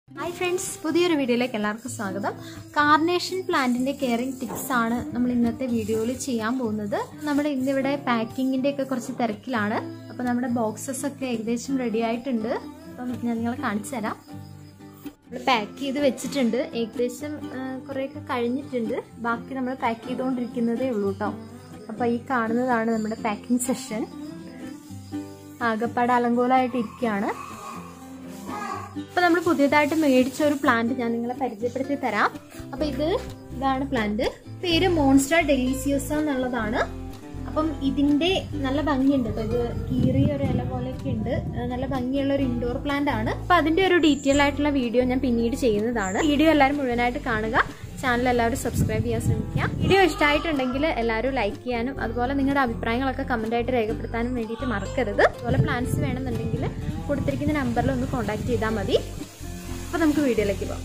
hi friends പുതിയൊരു വീഡിയോയിലേക്ക് എല്ലാവർക്കും സ്വാഗതം കാർണേഷൻ പ്ലാന്റിന്റെ കെയറിംഗ് ടിപ്സ് ആണ് നമ്മൾ ഇന്നത്തെ വീഡിയോയിൽ ചെയ്യാൻ പോകുന്നത് നമ്മൾ ഇന്നിവിടെ പാക്കിങ്ങിന്റെ ഒക്കെ കുറച്ച് തിരക്കിലാണ് അപ്പോൾ നമ്മുടെ ബോക്സസ് ഒക്കെ ഏകദേശം റെഡി ആയിട്ടുണ്ട് അപ്പം ഞാൻ നിങ്ങളെ കാണിച്ചു തരാം നമ്മൾ പാക്ക് ചെയ്ത് വെച്ചിട്ടുണ്ട് ഏകദേശം ആ, കുറേയൊക്കെ കഴിഞ്ഞിട്ടുണ്ട് ബാക്കി നമ്മൾ പാക്ക് ചെയ്തുകൊണ്ടിരിക്കുന്നതേ ഉള്ളൂ കേട്ടോ അപ്പോൾ ഈ കാണുന്നതാണ് നമ്മുടെ പാക്കിംഗ് സെഷൻ ആകപ്പാട് അലങ്കോലമായിട്ട് ഇരിക്കുകയാണ് അപ്പൊ നമ്മൾ പുതിയതായിട്ട് മേടിച്ച ഒരു പ്ലാന്റ് ഞാൻ നിങ്ങളെ പരിചയപ്പെടുത്തി തരാം അപ്പൊ ഇത് ഇതാണ് പ്ലാന്റ് പേര് മോൺസ്റ്റർ ഡെലീസിയോസ എന്നുള്ളതാണ് അപ്പം ഇതിന്റെ നല്ല ഭംഗിയുണ്ട് കേട്ടോ ഇത് കീറിയ ഒരു ഇല പോലെയൊക്കെ ഉണ്ട് ആ, നല്ല ഭംഗിയുള്ള ഒരു ഇൻഡോർ പ്ലാന്റ് ആണ് അപ്പൊ അതിന്റെ ഒരു ഡീറ്റെയിൽ ആയിട്ടുള്ള വീഡിയോ ഞാൻ പിന്നീട് ചെയ്യുന്നതാണ് വീഡിയോ എല്ലാവരും മുഴുവനായിട്ട് കാണുക ചാനൽ എല്ലാവരും സബ്സ്ക്രൈബ് ചെയ്യാൻ ശ്രമിക്കുക വീഡിയോ ഇഷ്ടമായിട്ടുണ്ടെങ്കിൽ എല്ലാവരും ലൈക്ക് ചെയ്യാനും അതുപോലെ നിങ്ങളുടെ അഭിപ്രായങ്ങളൊക്കെ കമന്റ് ആയിട്ട് രേഖപ്പെടുത്താനും വേണ്ടിയിട്ട് മറക്കരുത് അതുപോലെ പ്ലാൻസ് വേണമെന്നുണ്ടെങ്കിൽ കൊടുത്തിരിക്കുന്ന നമ്പറിൽ ഒന്ന് കോൺടാക്ട് ചെയ്താൽ മതി അപ്പോൾ നമുക്ക് വീഡിയോയിലേക്ക് പോകാം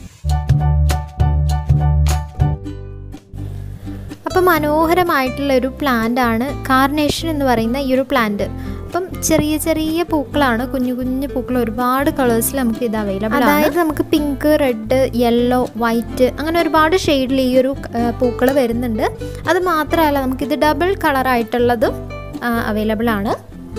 അപ്പം മനോഹരമായിട്ടുള്ള ഒരു പ്ലാന്റ് ആണ് കാർണേഷൻ എന്ന് പറയുന്ന ഈ ഒരു പ്ലാന്റ് അപ്പം ചെറിയ ചെറിയ പൂക്കളാണ് കുഞ്ഞു കുഞ്ഞു പൂക്കൾ ഒരുപാട് കളേഴ്സിൽ നമുക്ക് ഇത് അവൈലബിൾ ആണ് അതായത് നമുക്ക് പിങ്ക് റെഡ് യെല്ലോ വൈറ്റ് അങ്ങനെ ഒരുപാട് ഷെയ്ഡിൽ ഈ ഒരു പൂക്കൾ വരുന്നുണ്ട് അത് മാത്രമല്ല നമുക്കിത് ഡബിൾ കളറായിട്ടുള്ളതും അവൈലബിൾ ആണ്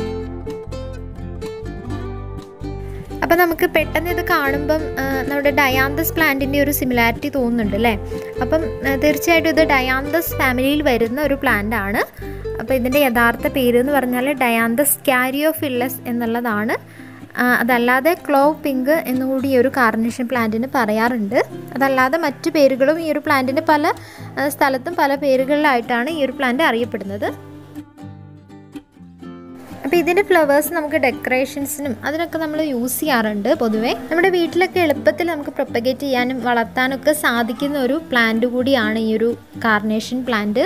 അപ്പം നമുക്ക് പെട്ടെന്ന് ഇത് കാണുമ്പം ആ, നമ്മുടെ ഡയാന്തസ് പ്ലാന്റിൻ്റെ ഒരു സിമിലാരിറ്റി തോന്നുന്നുണ്ട് അല്ലേ അപ്പം ആ, തീർച്ചയായിട്ടും ഇത് ഡയാന്തസ് ഫാമിലിയിൽ വരുന്ന ഒരു പ്ലാന്റ് ആണ് അപ്പോൾ ഇതിൻ്റെ യഥാർത്ഥ പേര് എന്ന് പറഞ്ഞാൽ ഡയാന്തസ് കാരിയോഫില്ലസ് എന്നുള്ളതാണ് ആ, അതല്ലാതെ ക്ലോവ് പിങ്ക് എന്നുകൂടി ഈ ഒരു കാർണേഷൻ പ്ലാന്റിന് പറയാറുണ്ട് അതല്ലാതെ മറ്റു പേരുകളും ഈ ഒരു പ്ലാന്റിന് പല ആ, സ്ഥലത്തും പല പേരുകളിലായിട്ടാണ് ഈ ഒരു പ്ലാന്റ് അറിയപ്പെടുന്നത് അപ്പോൾ ഇതിൻ്റെ ഫ്ലവേഴ്സ് നമുക്ക് ഡെക്കറേഷൻസിനും അതിനൊക്കെ നമ്മൾ യൂസ് ചെയ്യാറുണ്ട് പൊതുവേ നമ്മുടെ വീട്ടിലൊക്കെ എളുപ്പത്തിൽ നമുക്ക് പ്രൊപ്പഗേറ്റ് ചെയ്യാനും വളർത്താനൊക്കെ സാധിക്കുന്ന ഒരു പ്ലാന്റ് കൂടിയാണ് ഈ ഒരു കാർണേഷൻ പ്ലാന്റ്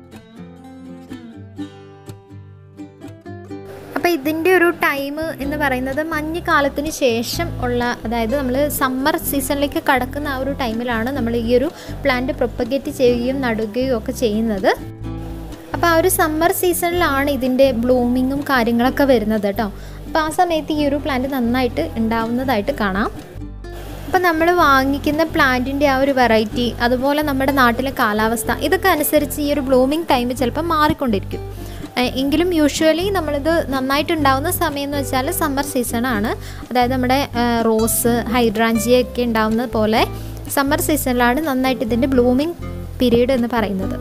അപ്പോൾ ഇതിൻ്റെ ഒരു ടൈം എന്ന് പറയുന്നത് മഞ്ഞുകാലത്തിന് ശേഷം ഉള്ള അതായത് നമ്മൾ സമ്മർ സീസണിലേക്ക് കടക്കുന്ന ആ ഒരു ടൈമിലാണ് നമ്മൾ ഈ ഒരു പ്ലാന്റ് പ്രൊപ്പഗേറ്റ് ചെയ്യുകയും നടുകയും ഒക്കെ ചെയ്യുന്നത് അപ്പോൾ ആ ഒരു സമ്മർ സീസണിലാണ് ഇതിൻ്റെ ബ്ലൂമിങ്ങും കാര്യങ്ങളൊക്കെ വരുന്നത് കേട്ടോ അപ്പോൾ ആ സമയത്ത് ഈ ഒരു പ്ലാന്റ് നന്നായിട്ട് ഉണ്ടാവുന്നതായിട്ട് കാണാം അപ്പോൾ നമ്മൾ വാങ്ങിക്കുന്ന പ്ലാന്റിൻ്റെ ആ ഒരു വെറൈറ്റി അതുപോലെ നമ്മുടെ നാട്ടിലെ കാലാവസ്ഥ ഇതൊക്കെ അനുസരിച്ച് ഈ ഒരു ബ്ലൂമിങ് ടൈം ചിലപ്പോൾ മാറിക്കൊണ്ടിരിക്കും ഏഹ് എങ്കിലും യൂഷ്വലി നമ്മളിത് നന്നായിട്ട് ഉണ്ടാവുന്ന സമയം എന്ന് വെച്ചാൽ സമ്മർ സീസണാണ് അതായത് നമ്മുടെ ഏഹ് റോസ് ഹൈഡ്രാഞ്ചിയ ഒക്കെ ഉണ്ടാവുന്ന പോലെ സമ്മർ സീസണിലാണ് നന്നായിട്ട് ഇതിൻ്റെ ബ്ലൂമിങ് പീരീഡ് എന്ന് പറയുന്നത്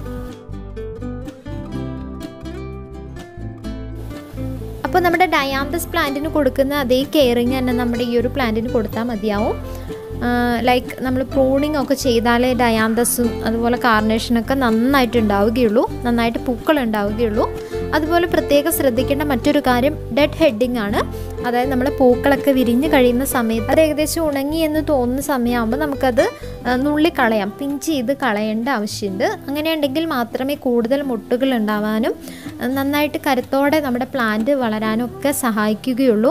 അപ്പോൾ നമ്മുടെ ഡയാന്തസ് പ്ലാന്റിന് കൊടുക്കുന്ന അതേ കെയറിങ് തന്നെ നമ്മുടെ ഈ ഒരു പ്ലാന്റിന് കൊടുത്താൽ മതിയാവും ലൈക്ക് നമ്മൾ പ്രൂണിങ് ഒക്കെ ചെയ്താലേ ഡയാന്തസും അതുപോലെ കാർണേഷനൊക്കെ നന്നായിട്ട് ഉണ്ടാവുകയുള്ളൂ നന്നായിട്ട് പൂക്കൾ ഉണ്ടാവുകയുള്ളൂ അതുപോലെ പ്രത്യേകം ശ്രദ്ധിക്കേണ്ട മറ്റൊരു കാര്യം ഡെഡ് ഹെഡിങ് ആണ് അതായത് നമ്മൾ പൂക്കളൊക്കെ വിരിഞ്ഞ് കഴിയുന്ന സമയത്ത് അത് ഏകദേശം ഉണങ്ങി എന്ന് തോന്നുന്ന സമയമാകുമ്പോൾ നമുക്കത് ആ, നുള്ളിക്കളയാം പിഞ്ച് ചെയ്ത് കളയേണ്ട ആവശ്യമുണ്ട് അങ്ങനെയുണ്ടെങ്കിൽ മാത്രമേ കൂടുതൽ മുട്ടുകൾ ഉണ്ടാവാനും ആ, നന്നായിട്ട് കരുത്തോടെ നമ്മുടെ പ്ലാന്റ് വളരാനും ഒക്കെ സഹായിക്കുകയുള്ളൂ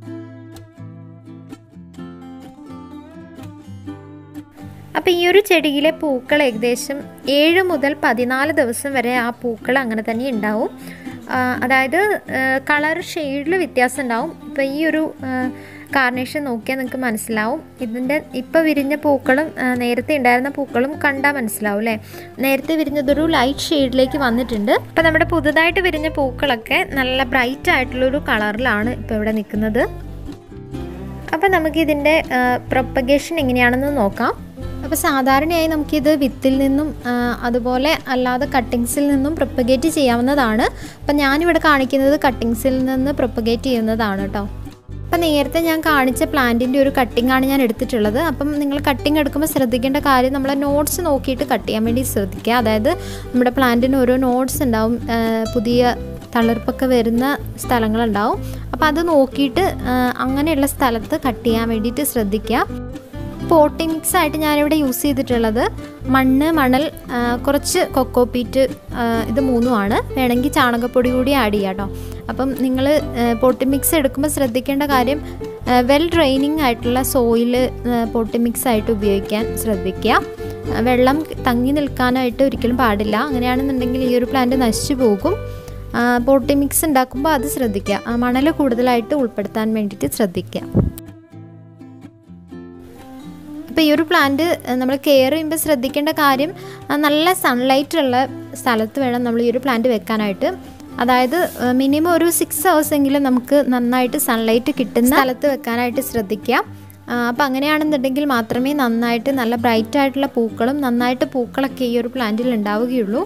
അപ്പോൾ ഈ ഒരു ചെടിയിലെ പൂക്കൾ ഏകദേശം ഏഴ് മുതൽ പതിനാല് ദിവസം വരെ ആ പൂക്കൾ അങ്ങനെ തന്നെ ഉണ്ടാവും ആ, അതായത് കളർ ഷെയ്ഡിൽ വ്യത്യാസം ഉണ്ടാവും ഇപ്പോൾ ഈ ഒരു കാർണേഷൻ നോക്കിയാൽ നിങ്ങൾക്ക് മനസ്സിലാവും ഇതിൻ്റെ ഇപ്പോൾ വിരിഞ്ഞ പൂക്കളും ആ, നേരത്തെ ഉണ്ടായിരുന്ന പൂക്കളും കണ്ടാൽ മനസ്സിലാവും അല്ലേ നേരത്തെ വിരിഞ്ഞതൊരു ലൈറ്റ് ഷെയ്ഡിലേക്ക് വന്നിട്ടുണ്ട് അപ്പോൾ നമ്മുടെ പുതുതായിട്ട് വിരിഞ്ഞ പൂക്കളൊക്കെ നല്ല ബ്രൈറ്റ് ആയിട്ടുള്ളൊരു കളറിലാണ് ഇപ്പോൾ ഇവിടെ നിൽക്കുന്നത് അപ്പോൾ നമുക്കിതിൻ്റെ പ്രൊപ്പഗേഷൻ എങ്ങനെയാണെന്ന് നോക്കാം അപ്പോൾ സാധാരണയായി നമുക്കിത് വിത്തിൽ നിന്നും ആ, അതുപോലെ അല്ലാതെ കട്ടിങ്സിൽ നിന്നും പ്രൊപ്പഗേറ്റ് ചെയ്യാവുന്നതാണ് അപ്പം ഞാനിവിടെ കാണിക്കുന്നത് കട്ടിങ്സിൽ നിന്ന് പ്രൊപ്പഗേറ്റ് ചെയ്യുന്നതാണ് കേട്ടോ അപ്പം നേരത്തെ ഞാൻ കാണിച്ച പ്ലാന്റിൻ്റെ ഒരു കട്ടിംഗ് ആണ് ഞാൻ എടുത്തിട്ടുള്ളത് അപ്പം നിങ്ങൾ കട്ടിങ് എടുക്കുമ്പോൾ ശ്രദ്ധിക്കേണ്ട കാര്യം നമ്മൾ നോട്ട്സ് നോക്കിയിട്ട് കട്ട് ചെയ്യാൻ വേണ്ടി ശ്രദ്ധിക്കുക അതായത് നമ്മുടെ പ്ലാന്റിന് ഓരോ നോട്ട്സ് ഉണ്ടാവും ആ, പുതിയ തളിർപ്പൊക്കെ വരുന്ന സ്ഥലങ്ങളുണ്ടാവും അപ്പോൾ അത് നോക്കിയിട്ട് ആ, അങ്ങനെയുള്ള സ്ഥലത്ത് കട്ട് ചെയ്യാൻ വേണ്ടിയിട്ട് ശ്രദ്ധിക്കുക പോട്ടി മിക്സ് ആയിട്ട് ഞാനിവിടെ യൂസ് ചെയ്തിട്ടുള്ളത് മണ്ണ് മണൽ ആ, കുറച്ച് കൊക്കോപീറ്റ് ഇത് മൂന്നുമാണ് വേണമെങ്കിൽ ചാണകപ്പൊടി കൂടി ആഡ് ചെയ്യാം കേട്ടോ അപ്പം നിങ്ങൾ പോട്ടി മിക്സ് എടുക്കുമ്പോൾ ശ്രദ്ധിക്കേണ്ട കാര്യം വെൽ ഡ്രെയിനിങ് ആയിട്ടുള്ള സോയിൽ പോട്ടി മിക്സ് ആയിട്ട് ഉപയോഗിക്കാൻ ശ്രദ്ധിക്കുക ആ, വെള്ളം തങ്ങി നിൽക്കാനായിട്ട് ഒരിക്കലും പാടില്ല അങ്ങനെയാണെന്നുണ്ടെങ്കിൽ ഈ ഒരു പ്ലാന്റ് നശിച്ചു പോകും പോട്ടി മിക്സ് ഉണ്ടാക്കുമ്പോൾ അത് ശ്രദ്ധിക്കുക മണൽ കൂടുതലായിട്ട് ഉൾപ്പെടുത്താൻ വേണ്ടിയിട്ട് ശ്രദ്ധിക്കുക അപ്പോൾ ഈ ഒരു പ്ലാന്റ് നമ്മൾ കെയർ ചെയ്യുമ്പോൾ ശ്രദ്ധിക്കേണ്ട കാര്യം ആ, നല്ല സൺലൈറ്റ് ഉള്ള സ്ഥലത്ത് വേണം നമ്മൾ ഈ ഒരു പ്ലാന്റ് വെക്കാനായിട്ട് അതായത് മിനിമം ഒരു സിക്സ് ഹവേഴ്സ് എങ്കിലും നമുക്ക് നന്നായിട്ട് സൺലൈറ്റ് കിട്ടുന്ന സ്ഥലത്ത് വെക്കാനായിട്ട് ശ്രദ്ധിക്കുക അപ്പോൾ അങ്ങനെയാണെന്നുണ്ടെങ്കിൽ മാത്രമേ നന്നായിട്ട് നല്ല ബ്രൈറ്റ് ആയിട്ടുള്ള പൂക്കളും നന്നായിട്ട് പൂക്കളൊക്കെ ഈ ഒരു പ്ലാന്റിൽ ഉണ്ടാവുകയുള്ളൂ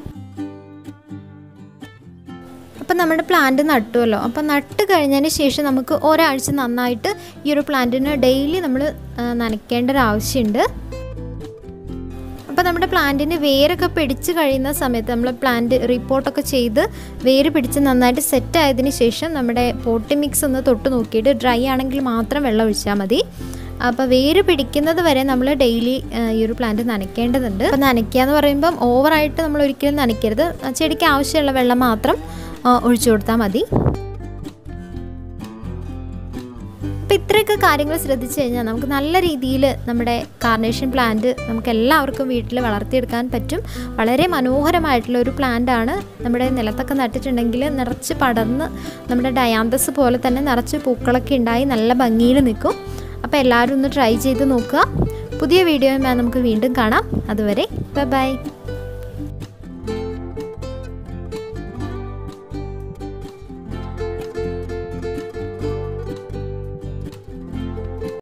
അപ്പം നമ്മുടെ പ്ലാന്റ് നട്ടുമല്ലോ അപ്പം നട്ട് കഴിഞ്ഞതിന് ശേഷം നമുക്ക് ഒരാഴ്ച നന്നായിട്ട് ഈ ഒരു പ്ലാന്റിന് ഡെയിലി നമ്മൾ നനയ്ക്കേണ്ട ഒരു ആവശ്യമുണ്ട് അപ്പോൾ നമ്മുടെ പ്ലാന്റിന് വേരൊക്കെ പിടിച്ച് കഴിയുന്ന സമയത്ത് നമ്മൾ പ്ലാന്റ് റിപ്പോർട്ടൊക്കെ ചെയ്ത് വേര് പിടിച്ച് നന്നായിട്ട് സെറ്റ് ആയതിന് ശേഷം നമ്മുടെ പോട്ടി മിക്സ് ഒന്ന് തൊട്ട് നോക്കിയിട്ട് ഡ്രൈ ആണെങ്കിൽ മാത്രം വെള്ളം ഒഴിച്ചാൽ മതി അപ്പോൾ വേര് പിടിക്കുന്നത് വരെ നമ്മൾ ഡെയിലി ഈ ഒരു പ്ലാന്റ് നനയ്ക്കേണ്ടതുണ്ട് അപ്പോൾ നനയ്ക്കുക എന്ന് പറയുമ്പം ഓവറായിട്ട് നമ്മൾ ഒരിക്കലും നനയ്ക്കരുത് ആ ചെടിക്ക് ആവശ്യമുള്ള വെള്ളം മാത്രം ആ, ഒഴിച്ചു കൊടുത്താൽ മതി അപ്പോൾ ഇത്രയൊക്കെ കാര്യങ്ങൾ ശ്രദ്ധിച്ചു കഴിഞ്ഞാൽ നമുക്ക് നല്ല രീതിയിൽ നമ്മുടെ കാർണേഷൻ പ്ലാന്റ് നമുക്ക് എല്ലാവർക്കും വീട്ടിൽ വളർത്തിയെടുക്കാൻ പറ്റും വളരെ മനോഹരമായിട്ടുള്ള ഒരു പ്ലാന്റ് ആണ് നമ്മുടെ നിലത്തൊക്കെ നട്ടിട്ടുണ്ടെങ്കിൽ നിറച്ച് പടർന്ന് നമ്മുടെ ഡയാന്തസ് പോലെ തന്നെ നിറച്ച് പൂക്കളൊക്കെ ഉണ്ടായി നല്ല ഭംഗിയിൽ നിൽക്കും അപ്പോൾ എല്ലാവരും ഒന്ന് ട്രൈ ചെയ്ത് നോക്കുക പുതിയ വീഡിയോയുമായി നമുക്ക് വീണ്ടും കാണാം അതുവരെ ബൈ ബൈ